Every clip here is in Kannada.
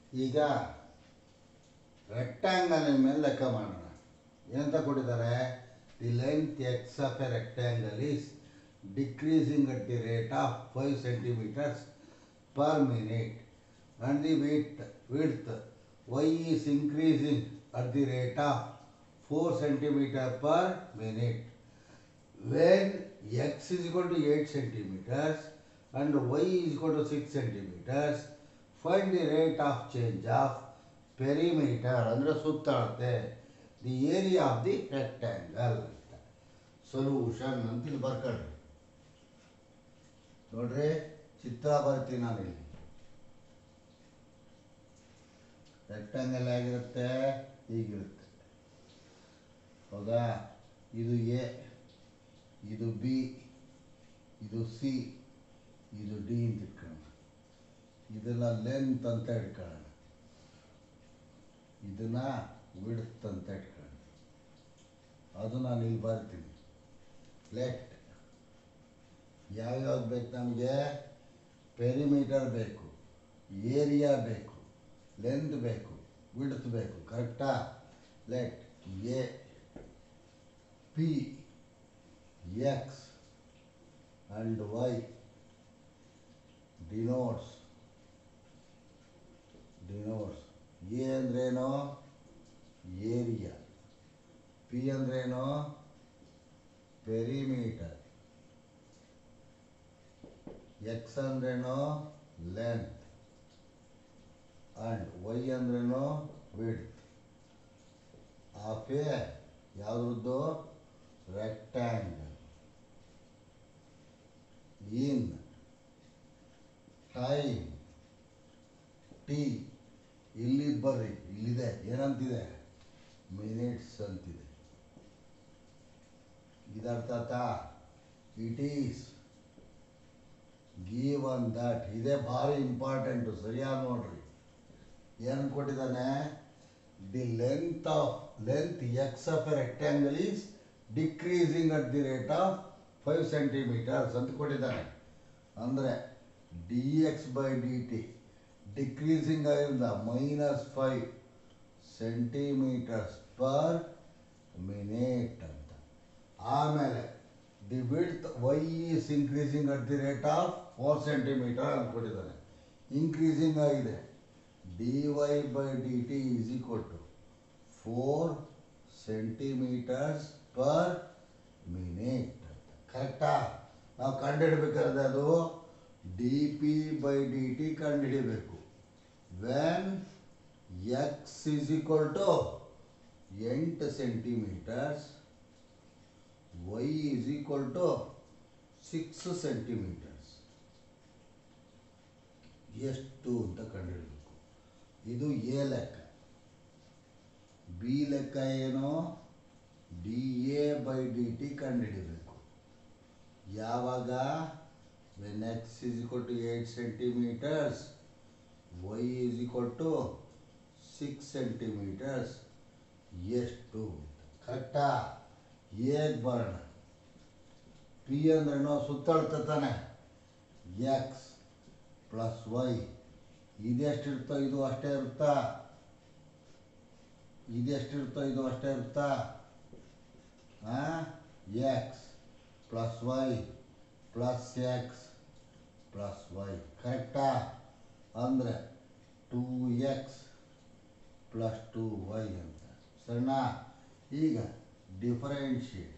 ಈಗ ರೆಕ್ಟ್ಯಾಂಗಲ್ ಮೇಲೆ ಲೆಕ್ಕ ಮಾಡೋಣ ಏನಂತ ಕೊಟ್ಟಿದ್ದಾರೆ the length x of a rectangle is decreasing at the rate of five centimetres per minute and the width width y is increasing at the rate of 4 centimeter per minute when x is equal to 8 centimeters and y is equal to 6 centimeters find the rate of change of perimeter ಅಂದರೆ ಸುತ್ತಳತೆ the area of the rectangle solution ಅಂತ ಇಲ್ಲಿ ಬರ್ಕೊಳ್ರಿ ನೋಡ್ರಿ ಚಿತ್ರ ಬರ್ತೀನಿ ನಾನು ಇಲ್ಲಿ ರೆಕ್ಟ್ಯಾಂಗಲ್ ಆಗಿರುತ್ತೆ ಹೀಗಿರುತ್ತೆ ಹೌದಾ ಇದು ಎ ಇದು ಬಿ ಇದು ಸಿ ಇದು ಡಿ ಅಂತ ಇಟ್ಕೊಳ್ಳೋಣ ಇದನ್ನ ಲೆಂತ್ ಅಂತ ಇಟ್ಕೊಳ್ಳೋಣ ಇದನ್ನ ವಿಡ್ತ್ ಅಂತ ಇಟ್ಕೊಳ್ಳೋಣ ಅದು ನಾನು ಇಲ್ಲಿ ಬರ್ತೀನಿ ಲೆಟ್ ಯಾವ್ಯಾವ್ದು ಬೇಕು ನಮಗೆ ಪೆರಿಮೀಟರ್ ಬೇಕು ಏರಿಯಾ ಬೇಕು ಲೆಂತ್ ಬೇಕು ವಿಡ್ತ್ ಬೇಕು ಕರೆಕ್ಟಾ let A P x and y denotes denotes A ಅಂದ್ರೇನು ಏರಿಯಾ ಪಿ ಅಂದ್ರೇನು ಪೆರಿಮೀಟರ್ ಎಕ್ಸ್ ಅಂದ್ರೇನು ಲೆಂತ್ ಆ್ಯಂಡ್ ವೈ ಅಂದ್ರೇನು ವಿಡ್ತ್ ಆಫ್ ಎ ಯಾವುದ್ರದ್ದು ರೆಕ್ಟ್ಯಾಂಗಲ್ ಇನ್ ಟೈಮ್ ಟಿ ಇಲ್ಲಿ ಬರ್ರಿ ಇಲ್ಲಿದೆ ಏನಂತಿದೆ ಮಿನಿಟ್ಸ್ ಅಂತಿದೆ ಇದರ್ಥ ಆತಾ ಇಟ್ ಈಸ್ ಗಿವ್ ಅನ್ ದಟ್ ಇದೇ ಭಾರಿ ಇಂಪಾರ್ಟೆಂಟು ಸರಿಯಾಗಿ ನೋಡ್ರಿ ಏನು ಕೊಟ್ಟಿದ್ದಾನೆ the length of length x of a rectangle is decreasing at the rate of five centimetres ಅಂತ ಕೊಟ್ಟಿದ್ದಾನೆ ಅಂದರೆ d x by d t decreasing ಆಗಿಂದ minus five centimetres per minute ಅಂತ ಆಮೇಲೆ the width y is increasing at the rate of four centimetre ಅಂತ ಕೊಟ್ಟಿದ್ದಾನೆ ಇನ್ಕ್ರೀಸಿಂಗ್ ಆಗಿದೆ d y by d t is equal to four centimetres per minute ಕರೆಕ್ಟಾ ನಾವು ಕಂಡುಹಿಡಬೇಕಾದ್ರೆ ಅದು d P by d t ಕಂಡುಹಿಡಿಬೇಕು when x is equal to ಎಂಟು centimetres y is equal to six centimetres ಎಷ್ಟು ಅಂತ ಕಂಡುಹಿಡಬೇಕು ಇದು ಎ ಲೆಕ್ಕ ಬಿ ಲೆಕ್ಕ ಏನು d A by d t ಕಂಡುಹಿಡಿಬೇಕು ಯಾವಾಗ when x is equal to eight centimetres y is equal to six centimetres ಎಷ್ಟು ಕರೆಕ್ಟಾ ಹೇಗೆ ಬರೋಣ ಪಿ ಅಂದ್ರೇನು ಸುತ್ತಳತೆ ತಾನೆ ಎಕ್ಸ್ ಪ್ಲಸ್ ವೈ ಇದೆಷ್ಟಿರುತ್ತೋ ಇದು ಅಷ್ಟೇ ಇರುತ್ತಾ ಇದೆಷ್ಟಿರುತ್ತೋ ಇದು ಅಷ್ಟೇ ಇರುತ್ತಾ x plus y plus x plus y ಕರೆಕ್ಟಾ ಅಂದರೆ two x plus two y ಅಂತ ಸರಿನಾ ಈಗ differentiate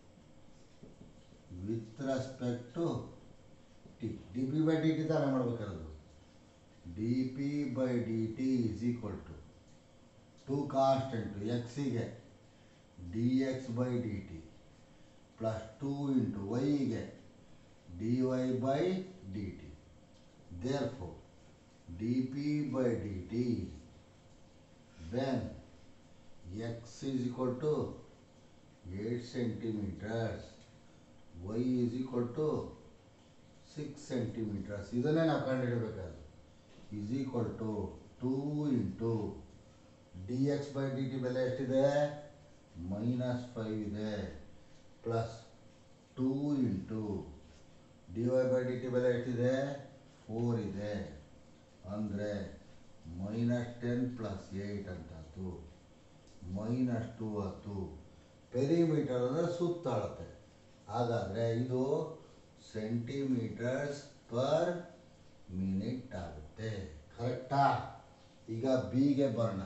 with respect to t d P by d t ತಾನೇ ಮಾಡಬೇಕಾದ್ರು d P by d t is equal to two constant ಎಕ್ಸಿಗೆ d x by d t plus two into ವೈಗೆ d y by d t therefore d P by d t when x is equal to eight centimetres y is equal to six centimetres ಇದನ್ನೇ ನಾವು ಕಂಡುಹಿಡಬೇಕಾದ್ರೆ is equal to two into d x by d t ಬೆಲೆ ಎಷ್ಟಿದೆ ಮೈನಸ್ ಫೈವ್ ಇದೆ plus two into d y by d t ಬೆಲೆ ಎಷ್ಟಿದೆ ಫೋರ್ ಇದೆ ಅಂದರೆ ಮೈನಸ್ ಟೆನ್ ಪ್ಲಸ್ ಏಯ್ಟ್ ಅಂತಾಯ್ತು ಮೈನಸ್ ಟು ಆಯ್ತು ಪೆರಿಮೀಟರ್ ಅಂದರೆ ಸುತ್ತಾಳುತ್ತೆ ಹಾಗಾದರೆ ಇದು ಸೆಂಟಿಮೀಟರ್ಸ್ ಪರ್ ಮಿನಿಟ್ ಆಗುತ್ತೆ ಕರೆಕ್ಟಾ ಈಗ ಬಿಗೆ ಬರೋಣ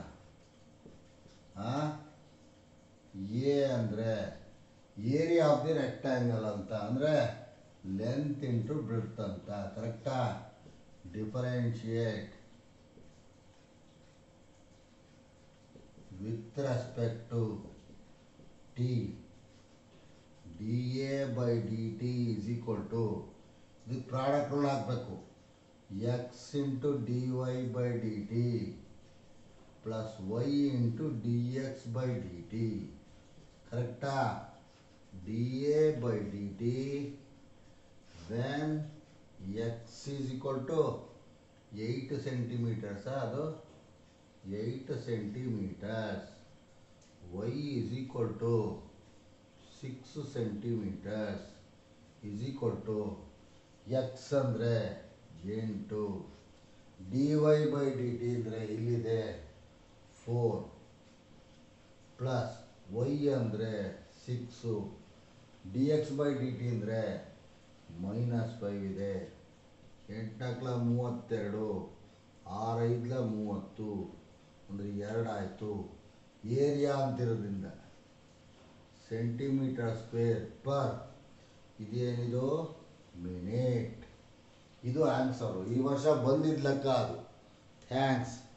ಎ ಅಂದರೆ ಏರಿಯಾ ಆಫ್ ದಿ ರೆಕ್ಟ್ಯಾಂಗಲ್ ಅಂತ ಅಂದರೆ ಲೆಂತ್ ಇಂಟು ಬ್ರಿಡ್ತ್ ಅಂತ ಕರೆಕ್ಟಾ differentiate with respect to t d A by d t is equal to ಇದು ಪ್ರಾಡಕ್ಟ್ ರೂಲ್ ಹಾಕಬೇಕು x into d y by d t plus y into d x by d t ಕರೆಕ್ಟಾ d A by d t when x is equal to eight ಸೆಂಟಿಮೀಟರ್ಸಾ ಅದು eight centimetres y is equal to six centimetres is equal to x ಅಂದರೆ ಎಂಟು d y by d t ಅಂದರೆ ಇಲ್ಲಿದೆ ಫೋರ್ ಪ್ಲಸ್ ವೈ ಅಂದರೆ six d x by d t ಅಂದರೆ ಮೈನಸ್ ಫೈವ್ ಇದೆ ಎಂಟಕ್ಲ ಮೂವತ್ತೆರಡು ಆರೈದ್ಲ ಮೂವತ್ತು ಅಂದರೆ ಎರಡಾಯಿತು ಏರಿಯಾ ಅಂತಿರೋದ್ರಿಂದ ಸೆಂಟಿಮೀಟರ್ ಸ್ಕ್ವೇರ್ ಪರ್ ಇದೇನಿದು ಮಿನಿಟ್ ಇದು ಆನ್ಸರು ಈ ವರ್ಷ ಬಂದಿದ್ದ ಲೆಕ್ಕ ಅದು ಥ್ಯಾಂಕ್ಸ್